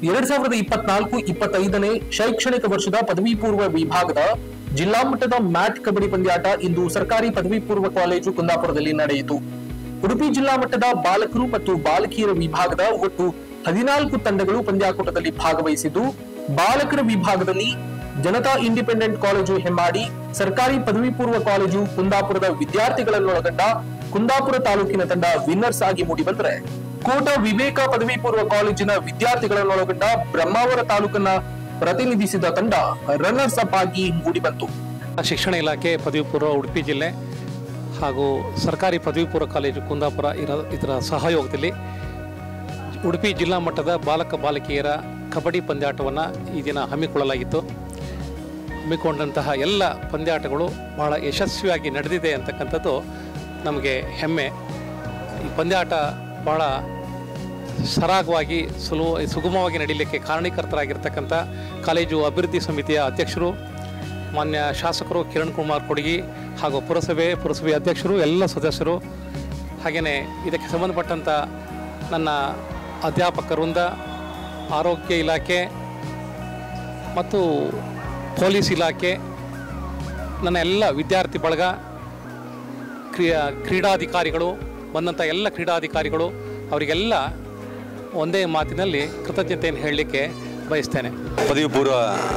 ಎರಡ್ ಸಾವಿರದ ಇಪ್ಪತ್ನಾಲ್ಕು ಇಪ್ಪತ್ತೈದನೇ ಶೈಕ್ಷಣಿಕ ವರ್ಷದ ಪದವಿ ಪೂರ್ವ ವಿಭಾಗದ ಜಿಲ್ಲಾ ಮಟ್ಟದ ಮ್ಯಾಟ್ ಕಬಡ್ಡಿ ಪಂದ್ಯಾಟ ಇಂದು ಸರ್ಕಾರಿ ಪದವಿ ಪೂರ್ವ ಕಾಲೇಜು ಕುಂದಾಪುರದಲ್ಲಿ ನಡೆಯಿತು ಉಡುಪಿ ಜಿಲ್ಲಾ ಮಟ್ಟದ ಬಾಲಕರು ಮತ್ತು ಬಾಲಕಿಯರ ವಿಭಾಗದ ಒಟ್ಟು ಹದಿನಾಲ್ಕು ತಂಡಗಳು ಪಂದ್ಯಾಕೂಟದಲ್ಲಿ ಭಾಗವಹಿಸಿದ್ದು ಬಾಲಕರ ವಿಭಾಗದಲ್ಲಿ ಜನತಾ ಇಂಡಿಪೆಂಡೆಂಟ್ ಕಾಲೇಜು ಹೆಮ್ಮಾಡಿ ಸರ್ಕಾರಿ ಪದವಿ ಪೂರ್ವ ಕಾಲೇಜು ಕುಂದಾಪುರದ ವಿದ್ಯಾರ್ಥಿಗಳನ್ನೊಳಗೊಂಡ ಕುಂದಾಪುರ ತಾಲೂಕಿನ ತಂಡ ವಿನ್ನರ್ಸ್ ಆಗಿ ಮೂಡಿಬಂದರೆ ಕೋಟ ವಿವೇಕ ಪದವಿ ಪೂರ್ವ ಕಾಲೇಜಿನ ವಿದ್ಯಾರ್ಥಿಗಳನ್ನೊಳಗೊಂಡ ಬ್ರಹ್ಮಾವರ ತಾಲೂಕನ್ನ ಪ್ರತಿನಿಧಿಸಿದ ತಂಡ ರನ್ನರ್ಸ್ ಅಪ್ ಆಗಿ ಮೂಡಿಬಂತು ಶಿಕ್ಷಣ ಇಲಾಖೆ ಪದವಿ ಪೂರ್ವ ಉಡುಪಿ ಜಿಲ್ಲೆ ಹಾಗೂ ಸರ್ಕಾರಿ ಪದವಿ ಪೂರ್ವ ಕಾಲೇಜು ಕುಂದಾಪುರ ಇರ ಇದರ ಸಹಯೋಗದಲ್ಲಿ ಉಡುಪಿ ಜಿಲ್ಲಾ ಮಟ್ಟದ ಬಾಲಕ ಬಾಲಕಿಯರ ಕಬಡ್ಡಿ ಪಂದ್ಯಾಟವನ್ನು ಈ ದಿನ ಹಮ್ಮಿಕೊಳ್ಳಲಾಗಿತ್ತು ಹಮ್ಮಿಕೊಂಡಂತಹ ಎಲ್ಲ ಪಂದ್ಯಾಟಗಳು ಬಹಳ ಯಶಸ್ವಿಯಾಗಿ ನಡೆದಿದೆ ಅಂತಕ್ಕಂಥದ್ದು ನಮಗೆ ಹೆಮ್ಮೆ ಈ ಪಂದ್ಯಾಟ ಬಹಳ ಸರಾಗವಾಗಿ ಸುಲಭ ಸುಗಮವಾಗಿ ನಡೀಲಿಕ್ಕೆ ಕಾರಣೀಕರ್ತರಾಗಿರ್ತಕ್ಕಂಥ ಕಾಲೇಜು ಅಭಿವೃದ್ಧಿ ಸಮಿತಿಯ ಅಧ್ಯಕ್ಷರು ಮಾನ್ಯ ಶಾಸಕರು ಕಿರಣ್ ಕುಮಾರ್ ಕೊಡಗಿ ಹಾಗೂ ಪುರಸಭೆ ಪುರಸಭೆ ಅಧ್ಯಕ್ಷರು ಎಲ್ಲ ಸದಸ್ಯರು ಹಾಗೆಯೇ ಇದಕ್ಕೆ ಸಂಬಂಧಪಟ್ಟಂಥ ನನ್ನ ಅಧ್ಯಾಪಕ ವೃಂದ ಆರೋಗ್ಯ ಇಲಾಖೆ ಮತ್ತು ಪೊಲೀಸ್ ಇಲಾಖೆ ನನ್ನ ಎಲ್ಲ ವಿದ್ಯಾರ್ಥಿ ಬಳಗ ಕ್ರಿಯಾ ಕ್ರೀಡಾಧಿಕಾರಿಗಳು ಬಂದಂಥ ಎಲ್ಲ ಕ್ರೀಡಾಧಿಕಾರಿಗಳು ಅವರಿಗೆಲ್ಲ ಒಂದೇ ಮಾತಿನಲ್ಲಿ ಕೃತಜ್ಞತೆಯನ್ನು ಹೇಳಲಿಕ್ಕೆ ಬಯಸ್ತೇನೆ ಪದವಿ ಪೂರ್ವ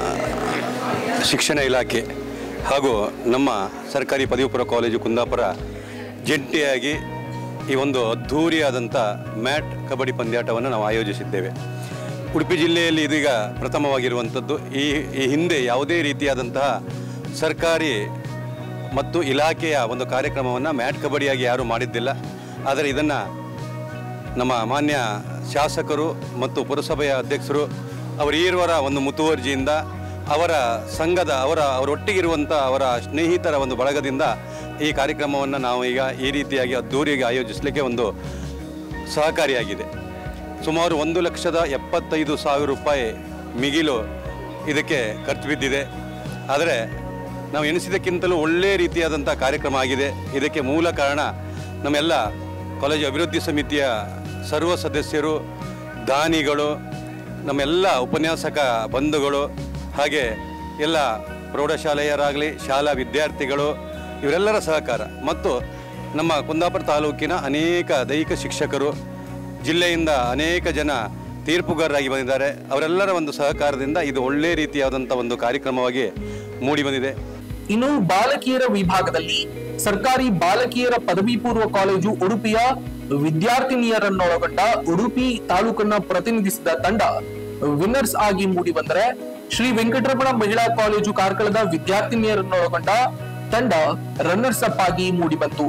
ಶಿಕ್ಷಣ ಇಲಾಖೆ ಹಾಗೂ ನಮ್ಮ ಸರ್ಕಾರಿ ಪದವಿ ಪೂರ್ವ ಕಾಲೇಜು ಕುಂದಾಪುರ ಜಂಟಿಯಾಗಿ ಈ ಒಂದು ಅದ್ಧೂರಿಯಾದಂಥ ಮ್ಯಾಟ್ ಕಬಡ್ಡಿ ಪಂದ್ಯಾಟವನ್ನು ನಾವು ಆಯೋಜಿಸಿದ್ದೇವೆ ಉಡುಪಿ ಜಿಲ್ಲೆಯಲ್ಲಿ ಇದೀಗ ಪ್ರಥಮವಾಗಿರುವಂಥದ್ದು ಈ ಈ ಹಿಂದೆ ಯಾವುದೇ ರೀತಿಯಾದಂತಹ ಸರ್ಕಾರಿ ಮತ್ತು ಇಲಾಖೆಯ ಒಂದು ಕಾರ್ಯಕ್ರಮವನ್ನು ಮ್ಯಾಟ್ ಕಬಡ್ಡಿಯಾಗಿ ಯಾರೂ ಮಾಡಿದ್ದಿಲ್ಲ ಆದರೆ ಇದನ್ನು ನಮ್ಮ ಮಾನ್ಯ ಶಾಸಕರು ಮತ್ತು ಪುರಸಭೆಯ ಅಧ್ಯಕ್ಷರು ಅವರ ಈರ್ವರ ಒಂದು ಮುತುವರ್ಜಿಯಿಂದ ಅವರ ಸಂಘದ ಅವರ ಅವರೊಟ್ಟಿಗಿರುವಂಥ ಅವರ ಸ್ನೇಹಿತರ ಒಂದು ಬಳಗದಿಂದ ಈ ಕಾರ್ಯಕ್ರಮವನ್ನು ನಾವು ಈಗ ಈ ರೀತಿಯಾಗಿ ಅದ್ದೂರಿಯಾಗಿ ಆಯೋಜಿಸಲಿಕ್ಕೆ ಒಂದು ಸಹಕಾರಿಯಾಗಿದೆ ಸುಮಾರು ಒಂದು ಲಕ್ಷದ ಎಪ್ಪತ್ತೈದು ಸಾವಿರ ರೂಪಾಯಿ ಮಿಗಿಲು ಇದಕ್ಕೆ ಖರ್ಚು ಬಿದ್ದಿದೆ ಆದರೆ ನಾವು ಎನಿಸಿದ್ದಕ್ಕಿಂತಲೂ ಒಳ್ಳೆಯ ರೀತಿಯಾದಂಥ ಕಾರ್ಯಕ್ರಮ ಆಗಿದೆ ಇದಕ್ಕೆ ಮೂಲ ಕಾರಣ ನಮ್ಮೆಲ್ಲ ಕಾಲೇಜು ಅಭಿವೃದ್ಧಿ ಸಮಿತಿಯ ಸರ್ವ ಸದಸ್ಯರು ದಾನಿಗಳು ನಮ್ಮೆಲ್ಲ ಉಪನ್ಯಾಸಕ ಬಂಧುಗಳು ಹಾಗೆ ಎಲ್ಲ ಪ್ರೌಢಶಾಲೆಯರಾಗಲಿ ಶಾಲಾ ವಿದ್ಯಾರ್ಥಿಗಳು ಇವರೆಲ್ಲರ ಸಹಕಾರ ಮತ್ತು ನಮ್ಮ ಕುಂದಾಪುರ ತಾಲೂಕಿನ ಅನೇಕ ದೈಹಿಕ ಶಿಕ್ಷಕರು ಜಿಲ್ಲೆಯಿಂದ ಅನೇಕ ಜನ ತೀರ್ಪುಗಾರರಾಗಿ ಬಂದಿದ್ದಾರೆ ಅವರೆಲ್ಲರ ಒಂದು ಸಹಕಾರದಿಂದ ಇದು ಒಳ್ಳೆಯ ರೀತಿಯಾದಂಥ ಒಂದು ಕಾರ್ಯಕ್ರಮವಾಗಿ ಮೂಡಿಬಂದಿದೆ ಇನ್ನು ಬಾಲಕಿಯರ ವಿಭಾಗದಲ್ಲಿ ಸರ್ಕಾರಿ ಬಾಲಕಿಯರ ಪದವಿ ಪೂರ್ವ ಕಾಲೇಜು ಉಡುಪಿಯ ವಿದ್ಯಾರ್ಥಿನಿಯರನ್ನೊಳಗೊಂಡ ಉಡುಪಿ ತಾಲೂಕನ್ನ ಪ್ರತಿನಿಧಿಸಿದ ತಂಡ ವಿನ್ನರ್ಸ್ ಆಗಿ ಮೂಡಿ ಬಂದರೆ ಶ್ರೀ ವೆಂಕಟರಮಣ ಮಹಿಳಾ ಕಾಲೇಜು ಕಾರ್ಕಳದ ವಿದ್ಯಾರ್ಥಿನಿಯರನ್ನೊಳಗೊಂಡ ತಂಡ ರನ್ನರ್ಸ್ ಅಪ್ ಆಗಿ ಮೂಡಿ ಬಂತು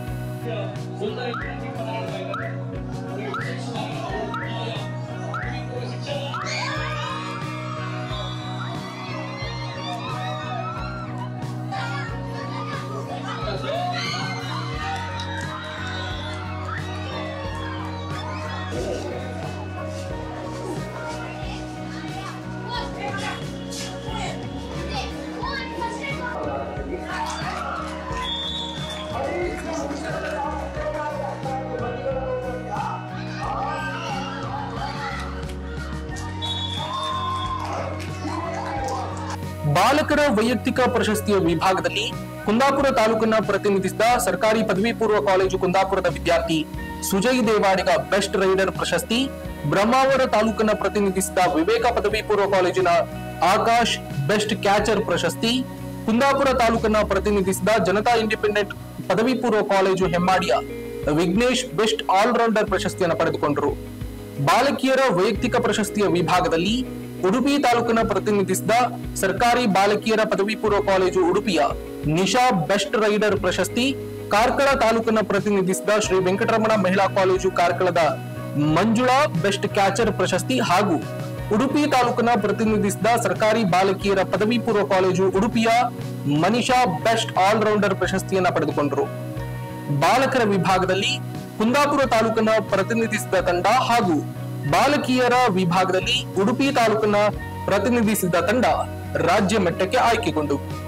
ಬಾಲಕರ ವೈಯಕ್ತಿಕ ಪ್ರಶಸ್ತಿಯ ವಿಭಾಗದಲ್ಲಿ ಕುಂದಾಪುರ ತಾಲೂಕನ್ನ ಪ್ರತಿನಿಧಿಸಿದ ಸರ್ಕಾರಿ ಪದವಿ ಪೂರ್ವ ಕಾಲೇಜು ಕುಂದಾಪುರದ ವಿದ್ಯಾರ್ಥಿ ಸುಜಯ್ ದೇವಾಡಿಗ ಬೆಸ್ಟ್ ರೈಡರ್ ಪ್ರಶಸ್ತಿ ಬ್ರಹ್ಮಾವರ ತಾಲೂಕನ್ನ ಪ್ರತಿನಿಧಿಸಿದ ವಿವೇಕ ಪದವಿ ಪೂರ್ವ ಕಾಲೇಜಿನ ಆಕಾಶ್ ಬೆಸ್ಟ್ ಕ್ಯಾಚರ್ ಪ್ರಶಸ್ತಿ ಕುಂದಾಪುರ ತಾಲೂಕನ್ನ ಪ್ರತಿನಿಧಿಸಿದ ಜನತಾ ಇಂಡಿಪೆಂಡೆಂಟ್ ಪದವಿ ಪೂರ್ವ ಕಾಲೇಜು ಹೆಮ್ಮಾಡಿಯ ವಿಘ್ನೇಶ್ ಬೆಸ್ಟ್ ಆಲ್ರೌಂಡರ್ ಪ್ರಶಸ್ತಿಯನ್ನು ಪಡೆದುಕೊಂಡರು ಬಾಲಕಿಯರ ವೈಯಕ್ತಿಕ ಪ್ರಶಸ್ತಿಯ ವಿಭಾಗದಲ್ಲಿ ಉಡುಪಿ ತಾಲೂಕಿನ ಪ್ರತಿನಿಧಿಸಿದ ಸರ್ಕಾರಿ ಬಾಲಕಿಯರ ಪದವಿ ಪೂರ್ವ ಕಾಲೇಜು ಉಡುಪಿಯ ನಿಶಾ ಬೆಸ್ಟ್ ರೈಡರ್ ಪ್ರಶಸ್ತಿ ಕಾರ್ಕಳ ತಾಲೂಕಿನ ಪ್ರತಿನಿಧಿಸಿದ ಶ್ರೀ ವೆಂಕಟರಮಣ ಮಹಿಳಾ ಕಾಲೇಜು ಕಾರ್ಕಳದ ಮಂಜುಳಾ ಬೆಸ್ಟ್ ಕ್ಯಾಚರ್ ಪ್ರಶಸ್ತಿ ಹಾಗೂ ಉಡುಪಿ ತಾಲೂಕಿನ ಪ್ರತಿನಿಧಿಸಿದ ಸರ್ಕಾರಿ ಬಾಲಕಿಯರ ಪದವಿ ಪೂರ್ವ ಕಾಲೇಜು ಉಡುಪಿಯ ಮನಿಷಾ ಬೆಸ್ಟ್ ಆಲ್ರೌಂಡರ್ ಪ್ರಶಸ್ತಿಯನ್ನ ಪಡೆದುಕೊಂಡರು ಬಾಲಕರ ವಿಭಾಗದಲ್ಲಿ ಕುಂದಾಪುರ ತಾಲೂಕನ್ನ ಪ್ರತಿನಿಧಿಸಿದ ತಂಡ ಹಾಗೂ ಬಾಲಕಿಯರ ವಿಭಾಗದಲ್ಲಿ ಉಡುಪಿ ತಾಲೂಕನ್ನ ಪ್ರತಿನಿಧಿಸಿದ ತಂಡ ರಾಜ್ಯ ಮಟ್ಟಕ್ಕೆ ಆಯ್ಕೆಗೊಂಡು